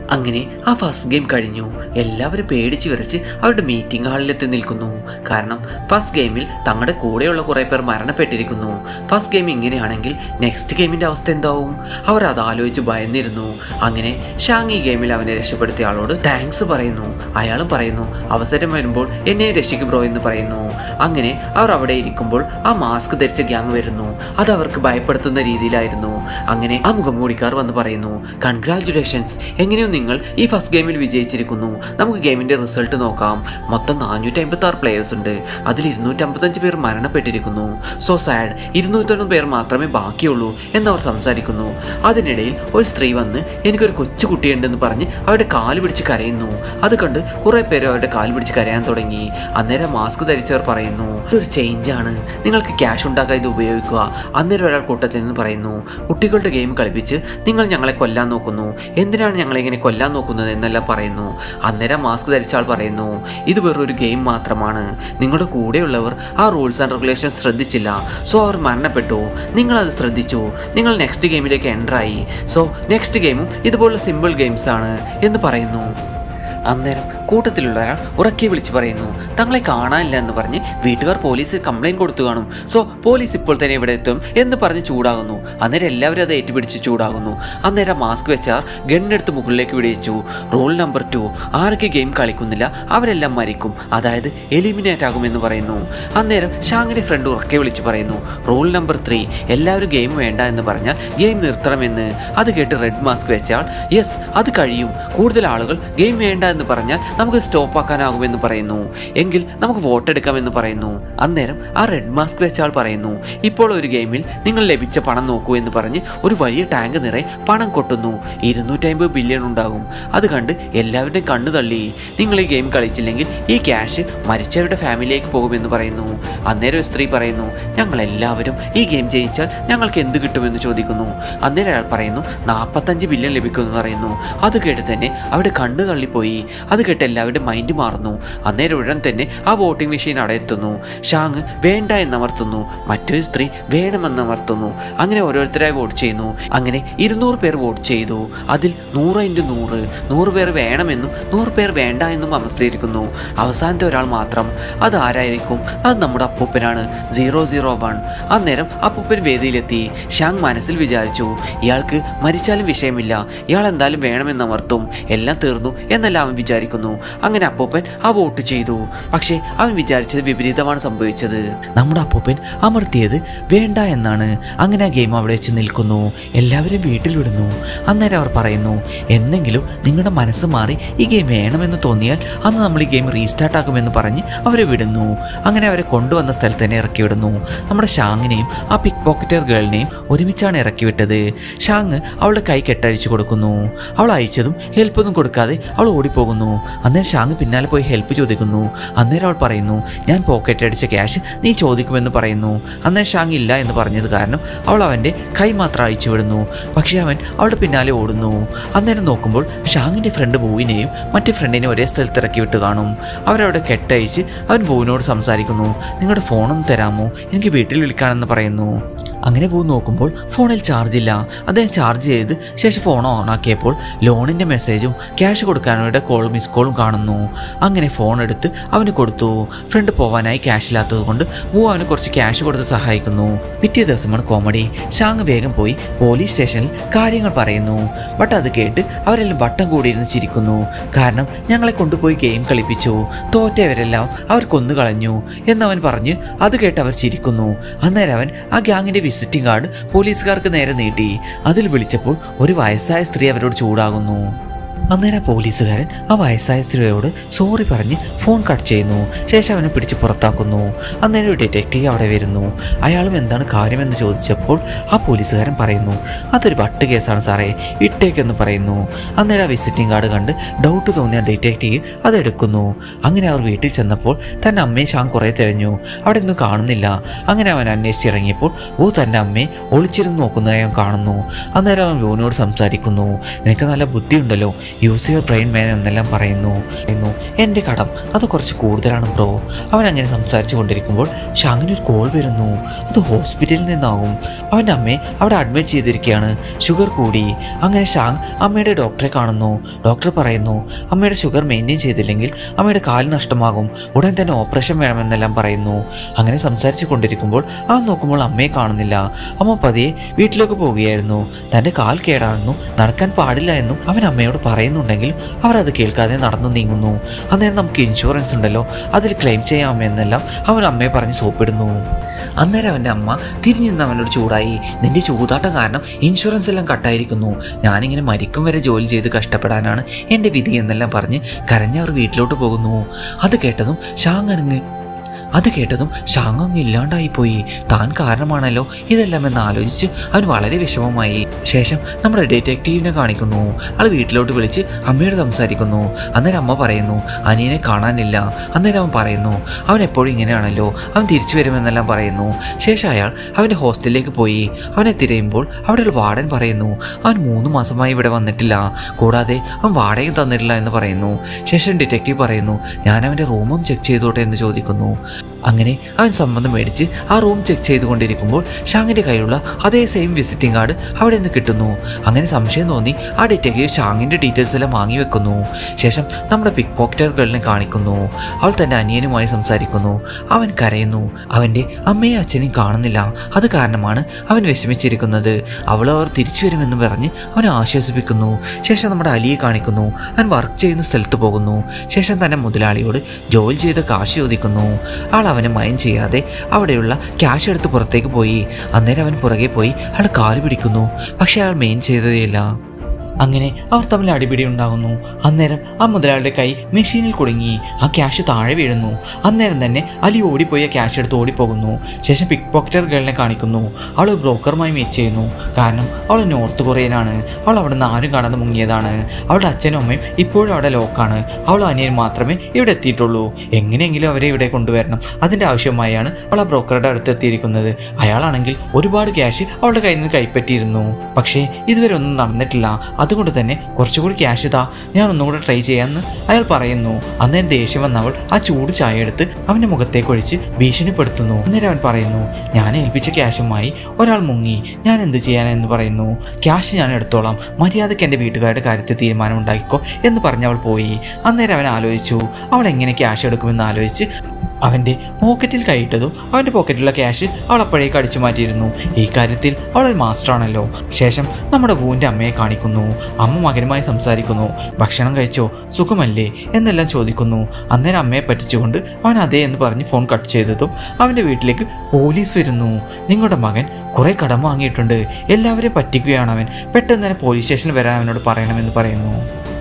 അങ്ങനെ ആ first game കഴിഞ്ഞു എല്ലാവരും പേടിച്ച് വിറച്ച് അവരുടെ മീറ്റിംഗ് ഹാളിലെത്തി നിൽക്കുന്നു കാരണം ഫസ്റ്റ് ഗെയിമിൽ തങ്ങളുടെ കൂടെയുള്ള കുറേ പേർ മരണപ്പെട്ടിരിക്കുന്നു ഫസ്റ്റ് ഗെയിം ഇങ്ങനെയാണെങ്കിൽ നെക്സ്റ്റ് ഗെയിമിൻ്റെ അവസ്ഥ എന്താവും അവർ അത് ആലോചിച്ച് ഭയന്നിരുന്നു അങ്ങനെ ഷാങ് ഈ ഗെയിമിൽ അവനെ രക്ഷപ്പെടുത്തിയ ആളോട് താങ്ക്സ് പറയുന്നു അയാളും പറയുന്നു അവസരം വരുമ്പോൾ എന്നെ രക്ഷിക്കും ബ്രോ എന്ന് പറയുന്നു അങ്ങനെ അവർ അവിടെ ഇരിക്കുമ്പോൾ ആ മാസ്ക് ധരിച്ച ഗ്യാങ് വരുന്നു അത് അവർക്ക് ഭയപ്പെടുത്തുന്ന രീതിയിലായിരുന്നു അങ്ങനെ ആ മുഖംമൂടിക്കാർ വന്ന് പറയുന്നു കൺഗ്രാറ്റുലേഷൻസ് എങ്ങനെയോ നിങ്ങൾ ഈ ഫസ്റ്റ് ഗെയിമിൽ വിജയിച്ചിരിക്കുന്നു നമുക്ക് ഗെയിമിന്റെ റിസൾട്ട് നോക്കാം മൊത്തം നാനൂറ്റി അമ്പത്തി ആറ് പ്ലേയേഴ്സ് ഉണ്ട് അതിൽ ഇരുന്നൂറ്റമ്പത്തഞ്ച് പേർ മരണപ്പെട്ടിരിക്കുന്നു സോ സാഡ് ഇരുന്നൂറ്റൊന്ന് പേർ മാത്രമേ ബാക്കിയുള്ളൂ എന്നവർ സംസാരിക്കുന്നു അതിനിടയിൽ ഒരു സ്ത്രീ വന്ന് എനിക്കൊരു കൊച്ചു കുട്ടിയുണ്ടെന്ന് പറഞ്ഞ് അവരുടെ കാല് പിടിച്ച് കരയുന്നു അത് കണ്ട് കുറെ പേര് അവരുടെ കാല് പിടിച്ച് കരയാൻ തുടങ്ങി അന്നേരം മാസ്ക് ധരിച്ചവർ പറയുന്നു ഇതൊരു ചേഞ്ച് ആണ് നിങ്ങൾക്ക് ക്യാഷ് ഉണ്ടാക്കാൻ ഇത് ഉപയോഗിക്കുക അന്നേരം ഒരാൾ കൂട്ടത്തിൽ നിന്ന് പറയുന്നു കുട്ടികളുടെ ഗെയിം കളിപ്പിച്ച് നിങ്ങൾ ഞങ്ങളെ കൊല്ലാൻ നോക്കുന്നു എന്തിനാണ് ഞങ്ങളെ ഇങ്ങനെ കൊല്ലാൻ നോക്കുന്നത് എന്നെല്ലാം പറയുന്നു അന്നേരം മാസ്ക് ധരിച്ച ആൾ പറയുന്നു ഇത് വെറൊരു ഗെയിം മാത്രമാണ് നിങ്ങളുടെ കൂടെയുള്ളവർ ആ റൂൾസ് ആൻഡ് റെഗുലേഷൻസ് ശ്രദ്ധിച്ചില്ല സോ അവർ മരണപ്പെട്ടു നിങ്ങളത് ശ്രദ്ധിച്ചു നിങ്ങൾ നെക്സ്റ്റ് ഗെയിമിലേക്ക് എൻ്റർ ആയി സോ നെക്സ്റ്റ് ഗെയിമും ഇതുപോലുള്ള സിമ്പിൾ ഗെയിംസ് ആണ് എന്ന് പറയുന്നു അന്നേരം കൂട്ടത്തിലുള്ള ഒരാൾ ഉറക്കി വിളിച്ച് പറയുന്നു തങ്ങളെ കാണാനില്ല എന്ന് പറഞ്ഞ് വീട്ടുകാർ പോലീസ് കംപ്ലൈൻറ്റ് കൊടുത്തു കാണും സോ പോലീസ് ഇപ്പോൾ തന്നെ ഇവിടെ എത്തും എന്ന് പറഞ്ഞ് ചൂടാകുന്നു അന്നേരം എല്ലാവരും അത് ഏറ്റുപിടിച്ച് ചൂടാകുന്നു അന്നേരം മാസ്ക് വെച്ചാർ ഗണ്ണെടുത്ത് മുകളിലേക്ക് വിടിയിച്ചു റൂൾ നമ്പർ ടു ആരൊക്കെ ഗെയിം കളിക്കുന്നില്ല അവരെല്ലാം മരിക്കും അതായത് എലിമിനേറ്റ് ആകുമെന്ന് പറയുന്നു അന്നേരം ഷാങ്ങിൻ്റെ ഫ്രണ്ട് ഉറക്കെ വിളിച്ച് പറയുന്നു റൂൾ നമ്പർ ത്രീ എല്ലാവരും ഗെയിം വേണ്ട എന്ന് പറഞ്ഞാൽ ഗെയിം നിർത്തണമെന്ന് അത് കേട്ട് റെഡ് മാസ്ക് വെച്ചാൽ യെസ് അത് കഴിയും കൂടുതൽ ആളുകൾ ഗെയിം വേണ്ട എന്ന് പറഞ്ഞാൽ നമുക്ക് സ്റ്റോപ്പ് ആക്കാനാകുമെന്ന് പറയുന്നു എങ്കിൽ നമുക്ക് വോട്ട് എടുക്കാമെന്ന് പറയുന്നു അന്നേരം ആ റെഡ് മാസ്ക് വെച്ച ആൾ പറയുന്നു ഇപ്പോൾ ഒരു ഗെയിമിൽ നിങ്ങൾ ലഭിച്ച പണം നോക്കൂ എന്ന് പറഞ്ഞ് ഒരു വലിയ ടാങ്ക് നിറയെ പണം കൊട്ടുന്നു ഇരുന്നൂറ്റമ്പത് ബില്യൺ ഉണ്ടാകും അത് കണ്ട് എല്ലാവരുടെയും കണ്ണു തള്ളി നിങ്ങൾ ഈ ഗെയിം കളിച്ചില്ലെങ്കിൽ ഈ ക്യാഷ് മരിച്ചവരുടെ ഫാമിലിയിലേക്ക് പോകുമെന്ന് പറയുന്നു അന്നേരം ഒരു സ്ത്രീ പറയുന്നു ഞങ്ങൾ എല്ലാവരും ഈ ഗെയിം ജയിച്ചാൽ ഞങ്ങൾക്ക് എന്ത് കിട്ടുമെന്ന് ചോദിക്കുന്നു അന്നേരം അയാൾ പറയുന്നു നാൽപ്പത്തഞ്ച് ബില്യൺ ലഭിക്കുമെന്ന് പറയുന്നു അത് കേട്ട് തന്നെ അവിടെ കണ്ണു തള്ളിപ്പോയി അത് കേട്ട് എല്ലാവരുടെ മൈൻഡ് മാറുന്നു അന്നേരം ഉടൻ തന്നെ ആ വോട്ടിംഗ് മെഷീൻ അവിടെ എത്തുന്നു ഷാങ് വേണ്ട എന്നമർത്തുന്നു മറ്റൊരു സ്ത്രീ വേണമെന്നമർത്തുന്നു അങ്ങനെ ഓരോരുത്തരായി വോട്ട് ചെയ്യുന്നു അങ്ങനെ ഇരുന്നൂറ് പേർ വോട്ട് ചെയ്തു അതിൽ നൂറ് ഇൻറ്റു നൂറ് നൂറ് പേർ വേണമെന്നും നൂറ് പേർ വേണ്ട എന്നും അമർത്തിയിരിക്കുന്നു അവസാനത്തെ ഒരാൾ മാത്രം അത് ആരായിരിക്കും അത് നമ്മുടെ അപ്പൂപ്പനാണ് സീറോ സീറോ വൺ അന്നേരം അപ്പൂപ്പൻ വേദിയിലെത്തി ഷാങ് മനസ്സിൽ വിചാരിച്ചു ഇയാൾക്ക് മരിച്ചാലും വിഷയമില്ല ഇയാൾ എന്തായാലും വേണമെന്നമർത്തും എല്ലാം തീർന്നു എന്നെല്ലാം അവൻ വിചാരിക്കുന്നു അങ്ങനെ അപ്പൂപ്പൻ ആ വോട്ട് ചെയ്തു പക്ഷേ അവൻ വിചാരിച്ചത് വിപരീതമാണ് സംഭവിച്ചത് നമ്മുടെ അപ്പൂപ്പൻ അമർത്തിയത് വേണ്ട എന്നാണ് അങ്ങനെ ആ ഗെയിം അവിടെ വെച്ച് നിൽക്കുന്നു എല്ലാവരും വീട്ടിൽ വിടുന്നു അന്നേരം അവർ പറയുന്നു എന്നെങ്കിലും നിങ്ങളുടെ മനസ്സ് മാറി ഈ ഗെയിം വേണമെന്ന് തോന്നിയാൽ അന്ന് നമ്മൾ ഈ ഗെയിം റീസ്റ്റാർട്ട് ആക്കുമെന്ന് പറഞ്ഞ് അവരെ വിടുന്നു അങ്ങനെ അവരെ കൊണ്ടുവന്ന സ്ഥലത്ത് തന്നെ ഇറക്കി വിടുന്നു നമ്മുടെ ഷാങ്ങിനെയും ആ പിക് പോക്കറ്റർ ഗേളിനെയും ഒരുമിച്ചാണ് ഇറക്കി വിട്ടത് ഷാങ് അവളുടെ കൈ കെട്ടഴിച്ചു കൊടുക്കുന്നു അവൾ അയച്ചതും ഹെൽപ്പൊന്നും കൊടുക്കാതെ അവൾ ഓടിപ്പോകുന്നു അന്നേരം ഷാങ് പിന്നാലെ പോയി ഹെൽപ്പ് ചോദിക്കുന്നു അന്നേരം അവൾ പറയുന്നു ഞാൻ പോക്കറ്റ് അടിച്ച ക്യാഷ് നീ ചോദിക്കുമെന്ന് പറയുന്നു അന്നേരം ഷാങ് ഇല്ല എന്ന് പറഞ്ഞത് കാരണം അവൾ അവൻ്റെ കൈ മാത്രം അഴിച്ചു വിടുന്നു പക്ഷേ അവൻ അവളുടെ പിന്നാലെ ഓടുന്നു അന്നേരം നോക്കുമ്പോൾ ഷാങ്ങിൻ്റെ ഫ്രണ്ട് ബൂവിനെയും മറ്റേ ഫ്രണ്ടിനെയും ഒരേ സ്ഥലത്ത് ഇറക്കി വിട്ട് കാണും അവരവിടെ കെട്ടയച്ച് അവൻ ബൂവിനോട് സംസാരിക്കുന്നു നിങ്ങളുടെ ഫോണൊന്ന് തരാമോ എനിക്ക് വീട്ടിൽ വിളിക്കാനെന്ന് പറയുന്നു അങ്ങനെ പോയി നോക്കുമ്പോൾ ഫോണിൽ ചാർജ് ഇല്ല അദ്ദേഹം ചാർജ് ചെയ്ത് ശേഷം ഫോൺ ഓണാക്കിയപ്പോൾ ലോണിൻ്റെ മെസ്സേജും ക്യാഷ് കൊടുക്കാനുള്ള കോൾ മിസ് കോളും കാണുന്നു അങ്ങനെ ഫോൺ എടുത്ത് അവന് കൊടുത്തു ഫ്രണ്ട് പോവാനായി ക്യാഷ് ഇല്ലാത്തത് കൊണ്ട് വൂ അവന് കുറച്ച് ക്യാഷ് കൊടുത്ത് സഹായിക്കുന്നു പിറ്റേ ദിവസമാണ് കോമഡി ഷാങ് വേഗം പോയി പോലീസ് സ്റ്റേഷനിൽ കാര്യങ്ങൾ പറയുന്നു ബട്ട് അത് കേട്ട് അവരെല്ലാം വട്ടം കൂടിയിരുന്ന് ചിരിക്കുന്നു കാരണം ഞങ്ങളെ കൊണ്ടുപോയി ഗെയിം കളിപ്പിച്ചു തോറ്റവരെല്ലാം അവർ കൊന്നു കളഞ്ഞു എന്നവൻ പറഞ്ഞ് അത് കേട്ട് അവർ ചിരിക്കുന്നു അന്നേരം അവൻ ആ ഗ്യാങ്ങിന്റെ വിസിറ്റിംഗ് കാർഡ് പോലീസുകാർക്ക് നേരെ നീട്ടി അതിൽ വിളിച്ചപ്പോൾ ഒരു വയസ്സായ സ്ത്രീ അവരോട് ചൂടാകുന്നു അന്നേരം പോലീസുകാരൻ ആ വയസ്സായ സ്ത്രീയോട് സോറി പറഞ്ഞ് ഫോൺ കട്ട് ചെയ്യുന്നു ശേഷം അവനെ പിടിച്ച് പുറത്താക്കുന്നു അന്നേരം ഒരു ഡിറ്റക്റ്റീവ് അവിടെ വരുന്നു അയാളും എന്താണ് കാര്യമെന്ന് ചോദിച്ചപ്പോൾ ആ പോലീസുകാരൻ പറയുന്നു അതൊരു വട്ട് കേസാണ് സാറേ ഇട്ടേക്കെന്ന് പറയുന്നു അന്നേരം ആ വിസിറ്റിംഗ് കാർഡ് കണ്ട് ഡൗട്ട് തോന്നിയ ഡിറ്റക്റ്റീവ് അതെടുക്കുന്നു അങ്ങനെ അവർ വീട്ടിൽ ചെന്നപ്പോൾ തൻ്റെ അമ്മയെ ഷാൻ കുറേ തിരഞ്ഞു അവിടെ ഒന്നും കാണുന്നില്ല അങ്ങനെ അവൻ അന്വേഷിച്ചിറങ്ങിയപ്പോൾ ഓ തൻ്റെ അമ്മയെ ഒളിച്ചിരുന്ന് നോക്കുന്നതായി അവൻ കാണുന്നു അന്നേരം അവൻ വുവിനോട് സംസാരിക്കുന്നു നിനക്ക് നല്ല ബുദ്ധിയുണ്ടല്ലോ യൂസ് യുവർ ബ്രെയിൻ മാൻ എന്നെല്ലാം പറയുന്നു പറയുന്നു എൻ്റെ കടം അത് കുറച്ച് കൂടുതലാണ് ബ്രോ അവൻ അങ്ങനെ സംസാരിച്ചു കൊണ്ടിരിക്കുമ്പോൾ ഷാങ്ങിന് ഒരു കോൾ വരുന്നു അത് ഹോസ്പിറ്റലിൽ നിന്നാകും അവൻ്റെ അമ്മയെ അവിടെ അഡ്മിറ്റ് ചെയ്തിരിക്കുകയാണ് ഷുഗർ കൂടി അങ്ങനെ അങ്ങനെ ഷാങ് അമ്മയുടെ ഡോക്ടറെ കാണുന്നു ഡോക്ടർ പറയുന്നു അമ്മയുടെ ഷുഗർ മെയിൻറ്റെയിൻ ചെയ്തില്ലെങ്കിൽ അമ്മയുടെ കാല് നഷ്ടമാകും ഉടൻ തന്നെ ഓപ്പറേഷൻ വേണമെന്നെല്ലാം പറയുന്നു അങ്ങനെ സംസാരിച്ചു കൊണ്ടിരിക്കുമ്പോൾ അവൻ നോക്കുമ്പോൾ അമ്മയെ കാണുന്നില്ല അമ്മ പതിയെ വീട്ടിലേക്ക് പോവുകയായിരുന്നു തൻ്റെ കാൽ കേടാണെന്നും നടക്കാൻ പാടില്ല എന്നും അവൻ അമ്മയോട് പറയുന്നുണ്ടെങ്കിലും അവർ അത് കേൾക്കാതെ നടന്നു നീങ്ങുന്നു അന്നേരം നമുക്ക് ഇൻഷുറൻസ് ഉണ്ടല്ലോ അതിൽ ക്ലെയിം ചെയ്യാമെന്നെല്ലാം അവൻ അമ്മയെ പറഞ്ഞ് സോപ്പിടുന്നു അന്നേരം അവൻ്റെ അമ്മ തിരിഞ്ഞു നിന്ന് അവനോട് ചൂടായി നിന്റെ ചൂതാട്ടം കാരണം ഇൻഷുറൻസ് എല്ലാം കട്ടായിരിക്കുന്നു ഞാനിങ്ങനെ മരിക്കും വരെ ജോലി ചെയ്ത് കഷ്ടപ്പെടാനാണ് എൻ്റെ വിധി എന്നെല്ലാം പറഞ്ഞ് കരഞ്ഞവർ വീട്ടിലോട്ട് പോകുന്നു അത് കേട്ടതും ഷാങ്ങനങ്ങ് അത് കേട്ടതും ഷാങ്ങങ് ഇല്ലാണ്ടായി പോയി താൻ കാരണമാണല്ലോ ഇതെല്ലാം എന്ന് ആലോചിച്ച് അവൻ വളരെ വിഷമമായി ശേഷം നമ്മുടെ ഡിറ്റക്റ്റീവിനെ കാണിക്കുന്നു ആൾ വീട്ടിലോട്ട് വിളിച്ച് അമ്മയോട് സംസാരിക്കുന്നു അന്നേരം അമ്മ പറയുന്നു അനിയനെ കാണാനില്ല അന്നേരം അവൻ പറയുന്നു അവൻ എപ്പോഴും ഇങ്ങനെയാണല്ലോ അവൻ തിരിച്ചു വരുമെന്നെല്ലാം പറയുന്നു ശേഷം അയാൾ അവൻ്റെ ഹോസ്റ്റലിലേക്ക് പോയി അവനെ തിരയുമ്പോൾ അവിടെയുള്ള വാർഡൻ പറയുന്നു അവൻ മൂന്ന് മാസമായി ഇവിടെ വന്നിട്ടില്ല കൂടാതെ അവൻ വാടകയും തന്നിട്ടില്ല എന്ന് പറയുന്നു ശേഷം ഡിറ്റക്റ്റീവ് പറയുന്നു ഞാൻ അവൻ്റെ റൂമൊന്ന് ചെക്ക് ചെയ്തോട്ടെ എന്ന് ചോദിക്കുന്നു അങ്ങനെ അവൻ സമ്മതം മേടിച്ച് ആ റൂം ചെക്ക് ചെയ്തുകൊണ്ടിരിക്കുമ്പോൾ ഷാങ്ങിൻ്റെ കയ്യിലുള്ള അതേ സെയിം വിസിറ്റിംഗ് കാർഡ് അവിടെ നിന്ന് കിട്ടുന്നു അങ്ങനെ സംശയം തോന്നി ആ ഡിറ്റക്റ്റീവ് ഷാങ്ങിൻ്റെ ഡീറ്റെയിൽസ് എല്ലാം വാങ്ങി വെക്കുന്നു ശേഷം നമ്മുടെ പിക് പോക്കറ്റർ ഗേളിനെ കാണിക്കുന്നു അവൾ തൻ്റെ അനിയനുമായി സംസാരിക്കുന്നു അവൻ കരയുന്നു അവൻ്റെ അമ്മയും അച്ഛനെയും കാണുന്നില്ല അത് കാരണമാണ് അവൻ വിഷമിച്ചിരിക്കുന്നത് അവൾ അവർ തിരിച്ചു വരുമെന്ന് പറഞ്ഞ് അവനെ ആശ്വസിപ്പിക്കുന്നു ശേഷം നമ്മുടെ അലിയെ കാണിക്കുന്നു അവൻ വർക്ക് ചെയ്യുന്ന സ്ഥലത്ത് പോകുന്നു ശേഷം തന്നെ മുതലാളിയോട് ജോലി ചെയ്ത് കാശ് ചോദിക്കുന്നു ആൾ അവനെ മൈൻഡ് ചെയ്യാതെ അവിടെയുള്ള ക്യാഷ് എടുത്ത് പുറത്തേക്ക് പോയി അന്നേരം അവൻ പുറകെ പോയി അയാൾ കാല് പിടിക്കുന്നു പക്ഷെ അയാൾ മെയിൻ ചെയ്തതേയില്ല അങ്ങനെ അവർ തമ്മിൽ അടിപിടി ഉണ്ടാകുന്നു അന്നേരം ആ മുതലാളിയുടെ കൈ മെഷീനിൽ കുടുങ്ങി ആ ക്യാഷ് താഴെ വീഴുന്നു അന്നേരം തന്നെ അലി ഓടിപ്പോയി ആ ക്യാഷ് എടുത്ത് ഓടിപ്പോകുന്നു ശേഷം പിക് പോക്കറ്റർ ഗേളിനെ കാണിക്കുന്നു അവൾ ബ്രോക്കറുമായി മീറ്റ് ചെയ്യുന്നു കാരണം അവൾ നോർത്ത് കൊറിയനാണ് അവൾ അവിടെ നിന്ന് ആരും കാണാതെ മുങ്ങിയതാണ് അവളുടെ അച്ഛനും അമ്മയും ഇപ്പോഴും അവിടെ ലോക്കാണ് അവൾ അനിയൻ മാത്രമേ ഇവിടെ എത്തിയിട്ടുള്ളൂ എങ്ങനെയെങ്കിലും അവരെ ഇവിടെ കൊണ്ടുവരണം അതിൻ്റെ ആവശ്യമായാണ് അവൾ ആ ബ്രോക്കറുടെ അടുത്ത് എത്തിയിരിക്കുന്നത് അയാളാണെങ്കിൽ ഒരുപാട് ക്യാഷ് അവളുടെ കയ്യിൽ നിന്ന് കൈപ്പറ്റിയിരുന്നു പക്ഷേ ഇതുവരെ ഒന്നും നടന്നിട്ടില്ല അതുകൊണ്ട് തന്നെ കുറച്ചുകൂടി ക്യാഷ് ഇതാ ഞാൻ ഒന്നും കൂടെ ട്രൈ ചെയ്യാമെന്ന് അയാൾ പറയുന്നു അന്നേരം ദേഷ്യം വന്നവൾ ആ ചൂട് ചായ എടുത്ത് അവൻ്റെ മുഖത്തേക്ക് ഒഴിച്ച് ഭീഷണിപ്പെടുത്തുന്നു അന്നേരം അവൻ പറയുന്നു ഞാൻ ഏൽപ്പിച്ച ക്യാഷുമായി ഒരാൾ മുങ്ങി ഞാൻ എന്ത് ചെയ്യാനെന്ന് പറയുന്നു ക്യാഷ് ഞാൻ എടുത്തോളാം മര്യാദയ്ക്ക് എൻ്റെ വീട്ടുകാരുടെ കാര്യത്തിൽ തീരുമാനം ഉണ്ടാക്കിക്കോ എന്ന് പറഞ്ഞ് അവൾ പോയി അന്നേരം അവൻ ആലോചിച്ചു അവൾ എങ്ങനെ ക്യാഷ് എടുക്കുമെന്ന് ആലോചിച്ച് അവൻ്റെ പോക്കറ്റിൽ കൈയിട്ടതും അവൻ്റെ പോക്കറ്റിലുള്ള ക്യാഷ് അവൾ അപ്പോഴേക്ക് അടിച്ചു മാറ്റിയിരുന്നു ഈ കാര്യത്തിൽ അവൾ ഒരു മാസ്റ്ററാണല്ലോ ശേഷം നമ്മുടെ വൂൻ്റെ അമ്മയെ കാണിക്കുന്നു അമ്മ മകനുമായി സംസാരിക്കുന്നു ഭക്ഷണം കഴിച്ചോ സുഖമല്ലേ എന്നെല്ലാം ചോദിക്കുന്നു അന്നേരം അമ്മയെ പറ്റിച്ചുകൊണ്ട് അവൻ അതേ എന്ന് പറഞ്ഞ് ഫോൺ കട്ട് ചെയ്തതും അവൻ്റെ വീട്ടിലേക്ക് പോലീസ് വരുന്നു നിങ്ങളുടെ മകൻ കുറെ കടം വാങ്ങിയിട്ടുണ്ട് എല്ലാവരെയും പറ്റിക്കുകയാണ് അവൻ പെട്ടെന്ന് തന്നെ പോലീസ് സ്റ്റേഷനിൽ വരാൻ അവനോട് പറയണമെന്ന് പറയുന്നു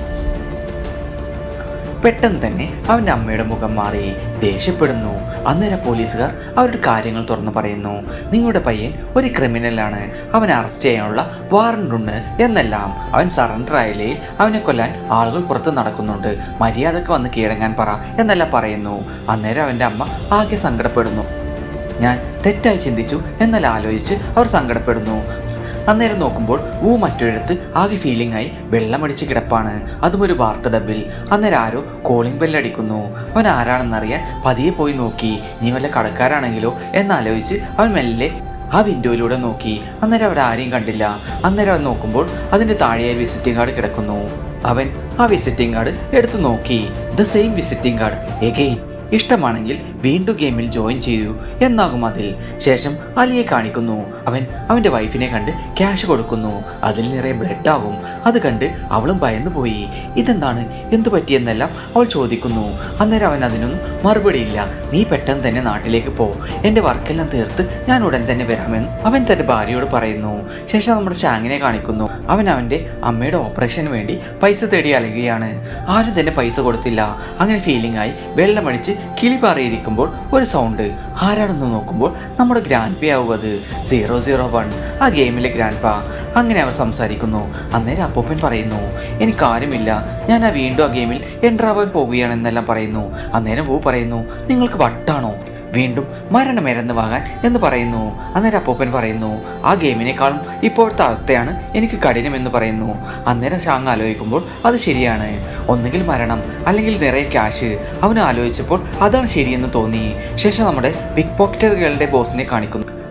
പെട്ടെന്ന് തന്നെ അവൻ്റെ അമ്മയുടെ മുഖം മാറി ദേഷ്യപ്പെടുന്നു അന്നേരം പോലീസുകാർ അവരുടെ കാര്യങ്ങൾ തുറന്നു പറയുന്നു നിങ്ങളുടെ പയ്യൻ ഒരു ക്രിമിനലാണ് അവനെ അറസ്റ്റ് ചെയ്യാനുള്ള വാറണ്ട് ഉണ്ട് എന്നെല്ലാം അവൻ സറണ്ടർ ആയില്ലെങ്കിൽ അവനെ കൊല്ലാൻ ആളുകൾ പുറത്ത് നടക്കുന്നുണ്ട് മര്യാദക്ക് വന്ന് കീഴടങ്ങാൻ പറ എന്നെല്ലാം പറയുന്നു അന്നേരം അവൻ്റെ അമ്മ ആകെ സങ്കടപ്പെടുന്നു ഞാൻ തെറ്റായി ചിന്തിച്ചു എന്നെല്ലാം ആലോചിച്ച് അവർ സങ്കടപ്പെടുന്നു അന്നേരം നോക്കുമ്പോൾ ഊ മറ്റൊരിടത്ത് ആകെ ഫീലിംഗ് ആയി വെള്ളമടിച്ച് കിടപ്പാണ് അതും ഒരു വാർത്ത ഡബിൽ അന്നേരം ആരോ കോളിംഗ് ബെല്ലടിക്കുന്നു അവൻ ആരാണെന്നറിയാൻ പതിയെ പോയി നോക്കി നീ വല്ല കടക്കാരാണെങ്കിലോ എന്നാലോചിച്ച് അവൻ മെല്ലെ ആ വിൻഡോയിലൂടെ നോക്കി അന്നേരം അവിടെ ആരെയും കണ്ടില്ല അന്നേരം അവൻ നോക്കുമ്പോൾ അതിൻ്റെ താഴെയായി വിസിറ്റിംഗ് കാർഡ് കിടക്കുന്നു അവൻ ആ വിസിറ്റിംഗ് കാർഡ് എടുത്തു നോക്കി the same visiting card again ഇഷ്ടമാണെങ്കിൽ വീണ്ടും ഗെയിമിൽ ജോയിൻ ചെയ്തു എന്നാകും അതിൽ ശേഷം അലിയെ കാണിക്കുന്നു അവൻ അവൻ്റെ വൈഫിനെ കണ്ട് ക്യാഷ് കൊടുക്കുന്നു അതിൽ നിറയെ ബ്ലഡ് ആവും അത് കണ്ട് അവളും ഭയന്നു പോയി ഇതെന്താണ് എന്തു പറ്റിയെന്നെല്ലാം അവൾ ചോദിക്കുന്നു അന്നേരം അവൻ അതിനൊന്നും മറുപടിയില്ല നീ പെട്ടെന്ന് തന്നെ നാട്ടിലേക്ക് പോ എൻ്റെ വർക്കെല്ലാം തീർത്ത് ഞാൻ ഉടൻ തന്നെ വരാമെന്ന് അവൻ തൻ്റെ ഭാര്യയോട് പറയുന്നു ശേഷം നമ്മുടെ ഷാങ്ങിനെ കാണിക്കുന്നു അവൻ അവൻ്റെ അമ്മയുടെ ഓപ്പറേഷന് വേണ്ടി പൈസ തേടി അലയുകയാണ് ആരും തന്നെ പൈസ കൊടുത്തില്ല അങ്ങനെ ഫീലിംഗ് ആയി വെള്ളമടിച്ച് കിളി പാറിയിരിക്കുമ്പോൾ ഒരു സൗണ്ട് ആരാണെന്ന് നോക്കുമ്പോൾ നമ്മുടെ ഗ്രാൻഡ് പേ ആവും അത് സീറോ സീറോ വൺ ആ ഗെയിമിലെ ഗ്രാൻഡ് പാ അങ്ങനെ അവർ സംസാരിക്കുന്നു അന്നേരം അപ്പൂപ്പൻ പറയുന്നു എനിക്ക് ആരുമില്ല ഞാൻ ആ വീണ്ടും ആ ഗെയിമിൽ എൻ്റർ ആവാൻ പോകുകയാണെന്നെല്ലാം പറയുന്നു അന്നേരം വൂ പറയുന്നു നിങ്ങൾക്ക് വട്ടാണോ വീണ്ടും മരണമരുന്ന് വാങ്ങാൻ എന്ന് പറയുന്നു അന്നേരം അപ്പൂപ്പൻ പറയുന്നു ആ ഗെയിമിനേക്കാളും ഇപ്പോഴത്തെ അവസ്ഥയാണ് എനിക്ക് കഠിനമെന്ന് പറയുന്നു അന്നേരം ഷാങ് ആലോചിക്കുമ്പോൾ അത് ശരിയാണ് ഒന്നുകിൽ മരണം അല്ലെങ്കിൽ നിറയെ ക്യാഷ് അവൻ ആലോചിച്ചപ്പോൾ അതാണ് ശരിയെന്ന് തോന്നി ശേഷം നമ്മുടെ ബിഗ് പോക്കറ്ററുകളുടെ ബോസിനെ കാണിക്കുന്നു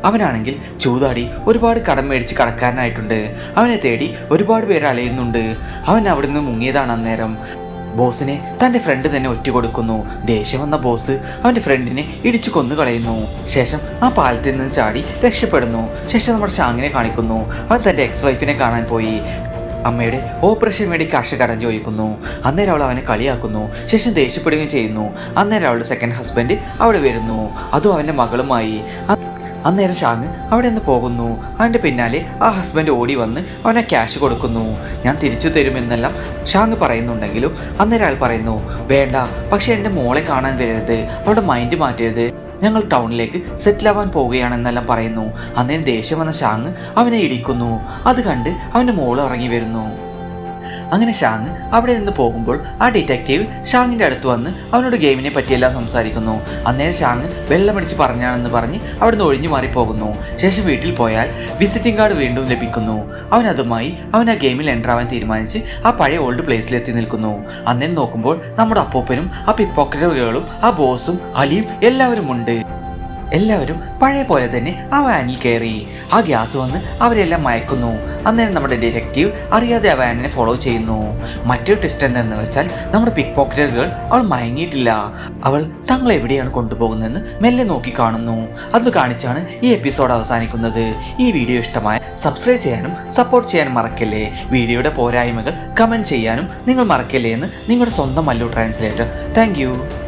അവനാണെങ്കിൽ ചൂതാടി ഒരുപാട് കടം മേടിച്ച് കടക്കാരനായിട്ടുണ്ട് അവനെ തേടി ഒരുപാട് പേര് അലയുന്നുണ്ട് അവൻ അവിടുന്ന് മുങ്ങിയതാണ് അന്നേരം ബോസിനെ തൻ്റെ ഫ്രണ്ട് തന്നെ ഒറ്റ കൊടുക്കുന്നു ദേഷ്യം വന്ന ബോസ് അവൻ്റെ ഫ്രണ്ടിനെ ഇടിച്ചു കൊന്നു കളയുന്നു ശേഷം ആ പാലത്തിൽ നിന്ന് ചാടി രക്ഷപ്പെടുന്നു ശേഷം നമ്മുടെ ഷാങ്ങിനെ കാണിക്കുന്നു അവൻ തൻ്റെ എക്സ് വൈഫിനെ കാണാൻ പോയി അമ്മയുടെ ഓപ്പറേഷൻ വേണ്ടി കാശ് കടം ചോദിക്കുന്നു അന്നേരം അവൾ അവനെ കളിയാക്കുന്നു ശേഷം ദേഷ്യപ്പെടുകയും ചെയ്യുന്നു അന്നേരം അവളുടെ സെക്കൻഡ് ഹസ്ബൻഡ് അവിടെ വരുന്നു അതും അവൻ്റെ മകളുമായി അ- അന്നേരം ഷാങ് അവിടെ നിന്ന് പോകുന്നു അവൻ്റെ പിന്നാലെ ആ ഹസ്ബൻഡ് ഓടി വന്ന് അവനെ ക്യാഷ് കൊടുക്കുന്നു ഞാൻ തിരിച്ചു തരുമെന്നെല്ലാം ഷാങ് പറയുന്നുണ്ടെങ്കിലും അന്നേരം അയാൾ പറയുന്നു വേണ്ട പക്ഷെ എൻ്റെ മോളെ കാണാൻ വരരുത് അവളുടെ മൈൻഡ് മാറ്റരുത് ഞങ്ങൾ ടൗണിലേക്ക് സെറ്റിൽ ആവാൻ പോവുകയാണെന്നെല്ലാം പറയുന്നു അന്നേരം ദേഷ്യം വന്ന ഷാങ് അവനെ ഇടിക്കുന്നു അത് കണ്ട് അവൻ്റെ മോള് ഇറങ്ങി വരുന്നു അങ്ങനെ ഷാങ് അവിടെ നിന്ന് പോകുമ്പോൾ ആ ഡിറ്റക്റ്റീവ് ഷാങ്ങിൻ്റെ അടുത്ത് വന്ന് അവനോട് ഗെയിമിനെ പറ്റിയെല്ലാം സംസാരിക്കുന്നു അന്നേരം ഷാങ് വെള്ളമടിച്ച് പറഞ്ഞാണെന്ന് പറഞ്ഞ് അവിടുന്ന് ഒഴിഞ്ഞു മാറി പോകുന്നു ശേഷം വീട്ടിൽ പോയാൽ വിസിറ്റിംഗ് കാർഡ് വീണ്ടും ലഭിക്കുന്നു അവൻ അതുമായി അവൻ ആ ഗെയിമിൽ എൻ്റർ ആവാൻ തീരുമാനിച്ച് ആ പഴയ ഓൾഡ് പ്ലേസിൽ എത്തി നിൽക്കുന്നു അന്നേരം നോക്കുമ്പോൾ നമ്മുടെ അപ്പൂപ്പനും ആ പിക് പോക്കറ്റുകളും ആ ബോസും അലിയും എല്ലാവരും ഉണ്ട് എല്ലാവരും പഴയ പോലെ തന്നെ ആ വാനിൽ കയറി ആ ഗ്യാസ് വന്ന് അവരെല്ലാം മയക്കുന്നു അന്നേരം നമ്മുടെ ഡിറ്റക്റ്റീവ് അറിയാതെ ആ വാനിനെ ഫോളോ ചെയ്യുന്നു മറ്റൊരു ടെസ്റ്റ് എന്തെന്ന് വെച്ചാൽ നമ്മുടെ പിക് പോക്കറ്റർ ഗേൾ അവൾ മയങ്ങിയിട്ടില്ല അവൾ തങ്ങൾ എവിടെയാണ് കൊണ്ടുപോകുന്നതെന്ന് മെല്ലെ നോക്കി കാണുന്നു അത് കാണിച്ചാണ് ഈ എപ്പിസോഡ് അവസാനിക്കുന്നത് ഈ വീഡിയോ ഇഷ്ടമായ സബ്സ്ക്രൈബ് ചെയ്യാനും സപ്പോർട്ട് ചെയ്യാനും മറക്കല്ലേ വീഡിയോയുടെ പോരായ്മകൾ കമൻറ്റ് ചെയ്യാനും നിങ്ങൾ മറക്കല്ലേ എന്ന് നിങ്ങളുടെ സ്വന്തം മല്ലു ട്രാൻസ്ലേറ്റർ താങ്ക്